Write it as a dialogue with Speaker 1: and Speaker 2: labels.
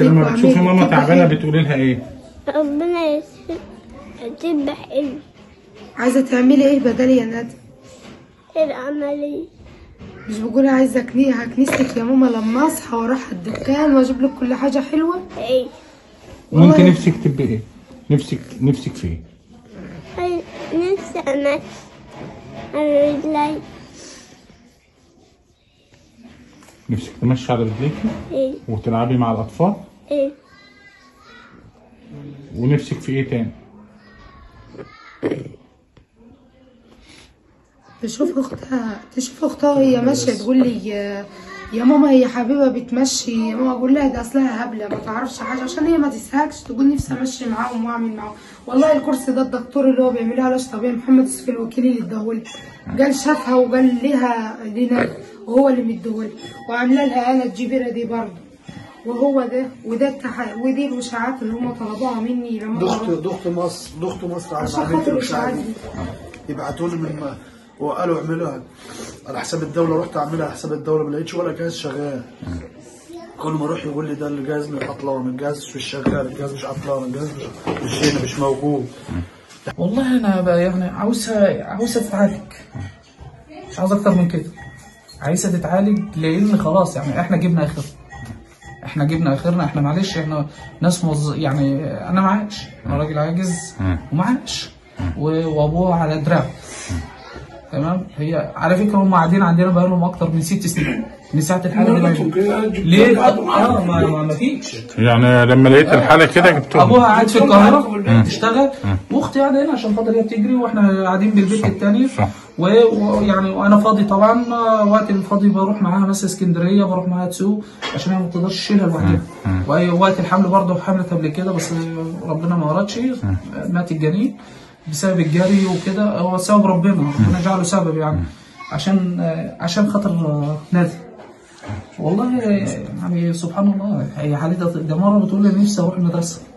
Speaker 1: لما
Speaker 2: وعمال
Speaker 1: بتشوفي ماما
Speaker 2: تبقى
Speaker 1: تعبانه
Speaker 2: حلو.
Speaker 1: بتقولي لها ايه؟
Speaker 3: ربنا يسر تبقى حلو
Speaker 2: عايزه تعملي ايه بدالي يا ندى
Speaker 3: العملية
Speaker 2: مش بقول عايزه كني هكنسك يا ماما لما اصحى واروح الدكان واجيب لك كل حاجه حلوه
Speaker 3: ايه
Speaker 1: وانت
Speaker 2: والله.
Speaker 1: نفسك تبقي ايه؟ نفسك نفسك في ايه؟
Speaker 3: هاي نفسي أمشي على رجلي
Speaker 1: نفسك تمشي على رجليكي
Speaker 3: ايه
Speaker 1: وتلعبي مع الاطفال
Speaker 3: ايه
Speaker 1: ونفسك في ايه تاني؟
Speaker 2: تشوف اختها تشوف اختها وهي ماشيه تقول لي يا- يا ماما هي حبيبه بتمشي يا ماما اقول لها ده اصلها هبله ما تعرفش حاجه عشان هي ما تسهكش تقول نفسي امشي معاهم واعمل معاهم والله الكرسي ده الدكتور اللي هو بيعملها علاج طبيعي محمد يوسف الوكيل اللي اداهولي قال شافها وقال ليها لنا وهو اللي مديهولي وعامله لها انا الجبيره دي برضه وهو ده وده التح... ودي الاشاعات اللي هم طلبوها مني لما
Speaker 4: ضغط ضغط مصر ضغط مصر على
Speaker 2: عشان
Speaker 4: عمليه
Speaker 2: خاطر
Speaker 4: الاشاعات
Speaker 2: الاشاعات
Speaker 4: دي يبعتوا لي من ما وقالوا اعملوها على حساب الدوله رحت اعملها على حساب الدوله ما لقيتش ولا جهاز شغال كل ما اروح يقول لي ده الجهاز مش عطلان الجهاز مش شغال الجهاز مش عطلان الجهاز مش مش هنا مش موجود
Speaker 5: والله انا بقى يعني عاوزها عاوزها تتعالج مش عاوز اكتر من كده عايزها تتعالج لان خلاص يعني احنا جبنا اخرنا احنا جبنا اخرنا احنا معلش احنا ناس موظ... يعني انا معاش انا راجل عاجز ومعاش و- وابوه على دراعه تمام هي على فكره هم قاعدين عندنا بقى لهم اكتر من ست سنين من ساعه الحاله دي ليه؟ اه ما ما- ما فيش
Speaker 1: يعني لما لقيت الحاله كده جبتهم
Speaker 5: ابوها قاعد في القاهره بتشتغل واختي قاعده هنا عشان خاطر هي بتجري واحنا قاعدين بالبيت التاني
Speaker 1: صح.
Speaker 5: و- ويعني وانا فاضي طبعا آه، وقت الفاضي بروح معاها مثلا اسكندريه بروح معاها تسوق عشان هي ما بتقدرش تشيلها لوحدها ووقت الحمل برضه حملت قبل كده بس آه، ربنا ما اردش مات الجنين بسبب الجري وكده هو سبب ربنا ربنا جعله سبب يعني عشان آه، عشان خاطر آه، نادي والله يعني سبحان الله هي حالتها ده مره بتقول لي نفسي اروح المدرسه